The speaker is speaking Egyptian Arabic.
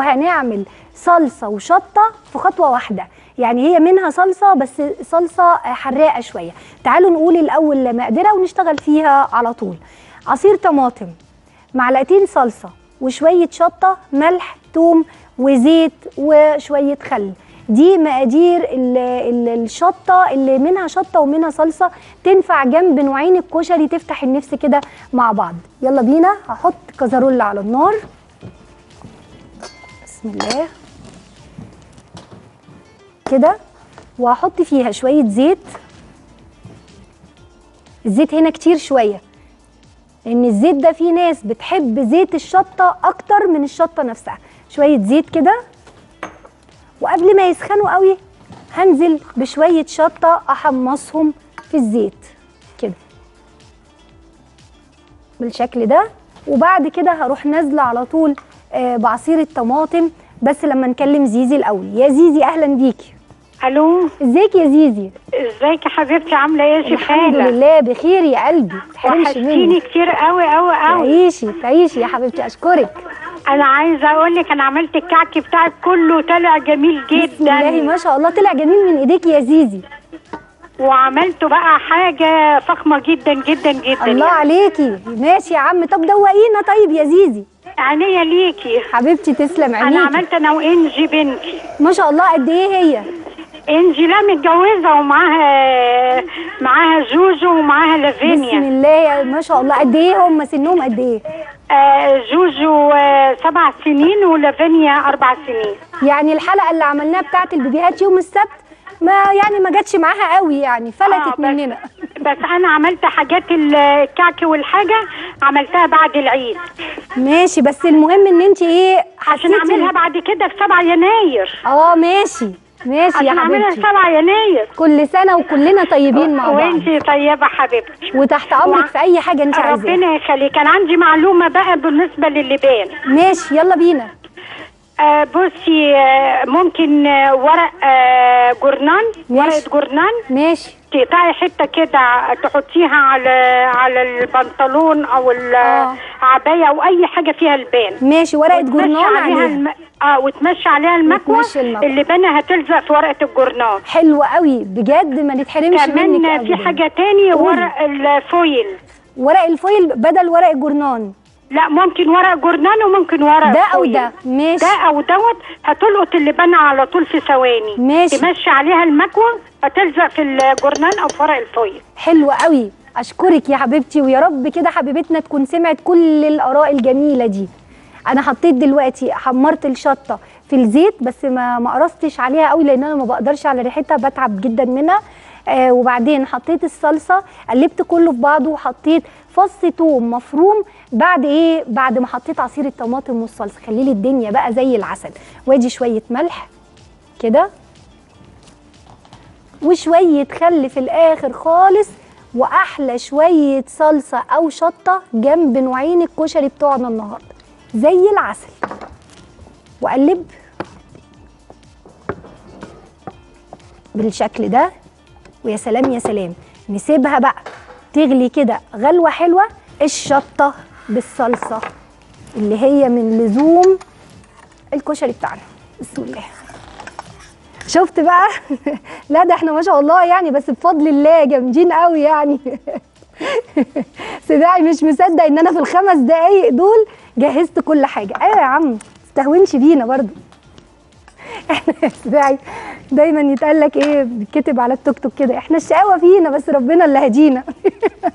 وهنعمل صلصه وشطه في خطوه واحده يعني هي منها صلصه بس صلصه حراقه شويه تعالوا نقول الاول مقدره ونشتغل فيها على طول عصير طماطم معلقتين صلصه وشويه شطه ملح توم وزيت وشويه خل دي مقادير ال- ال- الشطه اللي منها شطه ومنها صلصه تنفع جنب نوعين الكشري تفتح النفس كده مع بعض يلا بينا هحط كزرولة على النار بسم الله كده وهحط فيها شويه زيت الزيت هنا كتير شويه لان الزيت ده في ناس بتحب زيت الشطه اكتر من الشطه نفسها شويه زيت كده وقبل ما يسخنوا قوي هنزل بشويه شطه احمصهم في الزيت كده بالشكل ده وبعد كده هروح نازله على طول آه، بعصير الطماطم بس لما نكلم زيزي الاول يا زيزي اهلا بيكي الو ازيك يا زيزي ازيك يا حبيبتي عامله ايه يا الحمد شفاله لله بخير يا قلبي تحرمش وحشتيني مني كتير قوي قوي قوي تعيشي تعيشي يا حبيبتي اشكرك انا عايزه اقول لك انا عملت الكعك بتاعك كله طلع جميل بسم الله جدا ما شاء الله طلع جميل من ايديك يا زيزي وعملته بقى حاجه فخمه جدا جدا جدا الله يعني. عليكي ماشي يا عم طب دوقينا طيب يا زيزي عينيا ليكي حبيبتي تسلم انا عينيكي عملت انا وانجي بنتي ما شاء الله قد ايه هي انجي لا متجوزه ومعاها معاها جوجو ومعاها بسم لافينيا الله يا ما شاء الله قد ايه هم سنهم قد ايه آه جوجو آه سبع سنين ولافينيا اربع سنين يعني الحلقه اللي عملناها بتاعت البيبيهات يوم السبت ما يعني ما جاتش معاها قوي يعني آه، فلتت بس- مننا بس انا عملت حاجات الكعك والحاجه عملتها بعد العيد ماشي بس المهم ان انت ايه عشان حسيتي اعملها بعد كده في 7 يناير اه ماشي ماشي عشان يا اعملها في حبيبتي 7 يناير كل سنه وكلنا طيبين مع بعض وانتي طيبه حبيبتي وتحت امرك في اي حاجه انت عايزاها ربنا يخليك كان عندي معلومه بقى بالنسبه للبان ماشي يلا بينا آه بصي آه ممكن آه ورق آه جورنان ماشي. ورقه جورنان ماشي تقطعي حته كده تحطيها على على البنطلون او آه. العبايه او اي حاجه فيها البان ماشي ورقه وتمشي جورنان عليها عليها الم... اه وتمشي عليها المكوه وتمشي المكوة. اللبانه هتلزق في ورقه الجورنان حلو قوي بجد ما نتحرمش منك كمان في أبداً. حاجه تاني قولي. ورق الفويل ورق الفويل بدل ورق الجورنان لا ممكن ورق جورنان وممكن ورق ده او فويل. ده ماشي ده او دوت هتلقط اللبانه على طول في ثواني ماشي. تمشي عليها المكوه هتلزق في الجورنان او في ورق الفويل حلو قوي اشكرك يا حبيبتي ويا رب كده حبيبتنا تكون سمعت كل الاراء الجميله دي انا حطيت دلوقتي حمرت الشطه في الزيت بس ما ما قرصتش عليها قوي لان انا ما بقدرش على ريحتها بتعب جدا منها آه وبعدين حطيت الصلصه قلبت كله في بعضه وحطيت فص توم مفروم بعد ايه بعد ما حطيت عصير الطماطم والصلصه خلي لي الدنيا بقى زي العسل وادي شويه ملح كده وشوية خل في الآخر خالص وأحلى شوية صلصة أو شطة جنب نوعين الكشري بتوعنا النهاردة زي العسل وأقلب بالشكل ده ويا سلام يا سلام نسيبها بقى تغلي كده غلوة حلوة الشطة بالصلصة اللي هي من لزوم الكشري بتاعنا بسم الله شفت بقى لا ده احنا ما شاء الله يعني بس بفضل الله جامدين قوي يعني سباعي مش مصدق ان انا في الخمس دقايق دول جهزت كل حاجه ايوه يا عم تستهونش بينا برضو احنا يا سباعي دايما يتقال لك ايه بيتكتب على التوك توك كده احنا الشقاوه فينا بس ربنا اللي هدينا